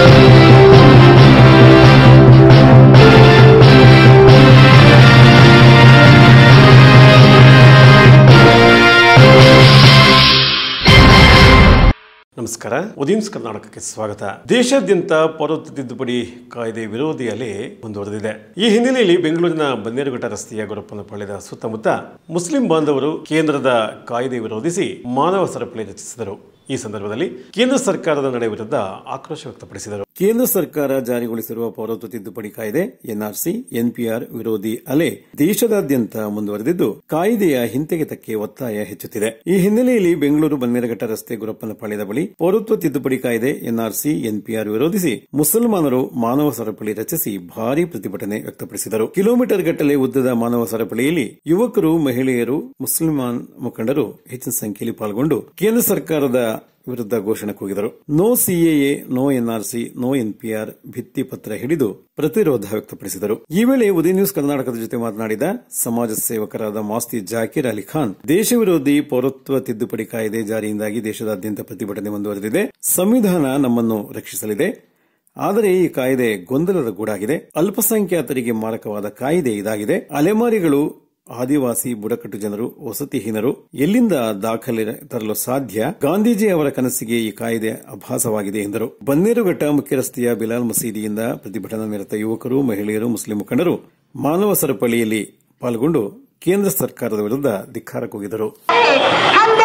ನಮಸ್ಕಾರ ಉದೀನ್ಸ್ ಕರ್ನಾಟಕಕ್ಕೆ ಸ್ವಾಗತ ದೇಶಾದ್ಯಂತ ಪೌರತ್ವ ತಿದ್ದುಪಡಿ ಕಾಯ್ದೆ ವಿರೋಧಿ ಅಲೆ ಮುಂದುವರೆದಿದೆ ಈ ಹಿನ್ನೆಲೆಯಲ್ಲಿ ಬೆಂಗಳೂರಿನ ಬನ್ನೇರುಘಟ್ಟ ರಸ್ತೆಯ ಗೊರಪ್ಪನಪಾಳ್ಯದ ಸುತ್ತಮುತ್ತ ಮುಸ್ಲಿಂ ಬಾಂಧವರು ಕೇಂದ್ರದ ಕಾಯ್ದೆ ವಿರೋಧಿಸಿ ಮಾನವ ಸರಪಳಿ ರಚಿಸಿದರು ಈ ಸಂದರ್ಭದಲ್ಲಿ ಕೇಂದ್ರ ಸರ್ಕಾರದ ನಡೆ ವಿರುದ್ಧ ಆಕ್ರೋಶ ವ್ಯಕ್ತಪಡಿಸಿದರು ಕೇಂದ್ರ ಸರ್ಕಾರ ಜಾರಿಗೊಳಿಸಿರುವ ಪೌರತ್ವ ತಿದ್ದುಪಡಿ ಕಾಯ್ದೆ ಎನ್ಆರ್ಸಿ ಎನ್ಪಿಆರ್ ವಿರೋಧಿ ಅಲೆ ದೇಶದಾದ್ಯಂತ ಮುಂದುವರೆದಿದ್ದು ಕಾಯ್ದೆಯ ಹಿಂತೆಗೆತಕ್ಕೆ ಒತ್ತಾಯ ಹೆಚ್ಚುತ್ತಿದೆ ಈ ಹಿನ್ನೆಲೆಯಲ್ಲಿ ಬೆಂಗಳೂರು ಬನ್ನೇರಘಟ್ಟ ರಸ್ತೆ ಗುರಪ್ಪನಪಾಳ್ಯದ ಬಳಿ ಪೌರತ್ವ ತಿದ್ದುಪಡಿ ಕಾಯ್ದೆ ಎನ್ಆರ್ಸಿ ಎನ್ಪಿಆರ್ ವಿರೋಧಿಸಿ ಮುಸಲ್ಮಾನರು ಮಾನವ ಸರಪಳಿ ರಚಿಸಿ ಭಾರೀ ಪ್ರತಿಭಟನೆ ವ್ಯಕ್ತಪಡಿಸಿದರು ಕಿಲೋಮೀಟರ್ ಗಟ್ಟಲೆ ಉದ್ದದ ಮಾನವ ಸರಪಳಿಯಲ್ಲಿ ಯುವಕರು ಮಹಿಳೆಯರು ಮುಸಲ್ಮಾನ್ ಮುಖಂಡರು ಹೆಚ್ಚಿನ ಸಂಖ್ಯೆಯಲ್ಲಿ ಪಾಲ್ಗೊಂಡು ಕೇಂದ್ರ ಸರ್ಕಾರದ ವಿರುದ್ಧ ಘೋಷಣೆ ಕೂಗಿದರು no CAA no NRC no NPR ಭಿತ್ತಿ ಪತ್ರ ಹಿಡಿದು ಪ್ರತಿರೋಧ ವ್ಯಕ್ತಪಡಿಸಿದರು ಈ ವೇಳೆ ಉದಯ ನ್ಯೂಸ್ ಕರ್ನಾಟಕದ ಜೊತೆ ಮಾತನಾಡಿದ ಸಮಾಜ ಸೇವಕರಾದ ಮಾಸ್ತಿ ಜಾಕೀರ್ ಅಲಿ ಖಾನ್ ದೇಶ ವಿರೋಧಿ ಪೌರತ್ವ ತಿದ್ದುಪಡಿ ಕಾಯ್ದೆ ಜಾರಿಯಿಂದಾಗಿ ದೇಶದಾದ್ಯಂತ ಪ್ರತಿಭಟನೆ ಮುಂದುವರೆದಿದೆ ಸಂವಿಧಾನ ನಮ್ಮನ್ನು ರಕ್ಷಿಸಲಿದೆ ಆದರೆ ಈ ಕಾಯ್ದೆ ಗೊಂದಲದ ಗೂಡಾಗಿದೆ ಅಲ್ಪಸಂಖ್ಯಾತರಿಗೆ ಮಾರಕವಾದ ಕಾಯ್ದೆ ಇದಾಗಿದೆ ಅಲೆಮಾರಿಗಳು ಆದಿವಾಸಿ ಬುಡಕಟ್ಟು ಜನರು ವಸತಿಹೀನರು ಎಲ್ಲಿಂದ ದಾಖಲೆ ತರಲು ಸಾಧ್ಯ ಗಾಂಧೀಜಿ ಅವರ ಕನಸಿಗೆ ಈ ಕಾಯ್ದೆ ಅಭಾಸವಾಗಿದೆ ಎಂದರು ಬನ್ನೇರುಘಟ್ಟ ಮುಖ್ಯ ರಸ್ತೆಯ ಬಿಲಾಲ್ ಮಸೀದಿಯಿಂದ ಪ್ರತಿಭಟನಾ ನಿರತ ಯುವಕರು ಮಹಿಳೆಯರು ಮುಸ್ಲಿಂ ಮುಖಂಡರು ಮಾನವ ಸರಪಳಿಯಲ್ಲಿ ಪಾಲ್ಗೊಂಡು ಕೇಂದ್ರ ಸರ್ಕಾರದ ವಿರುದ್ಧ ಧಿಕ್ಕಾರ ಕೂಗಿದರು हम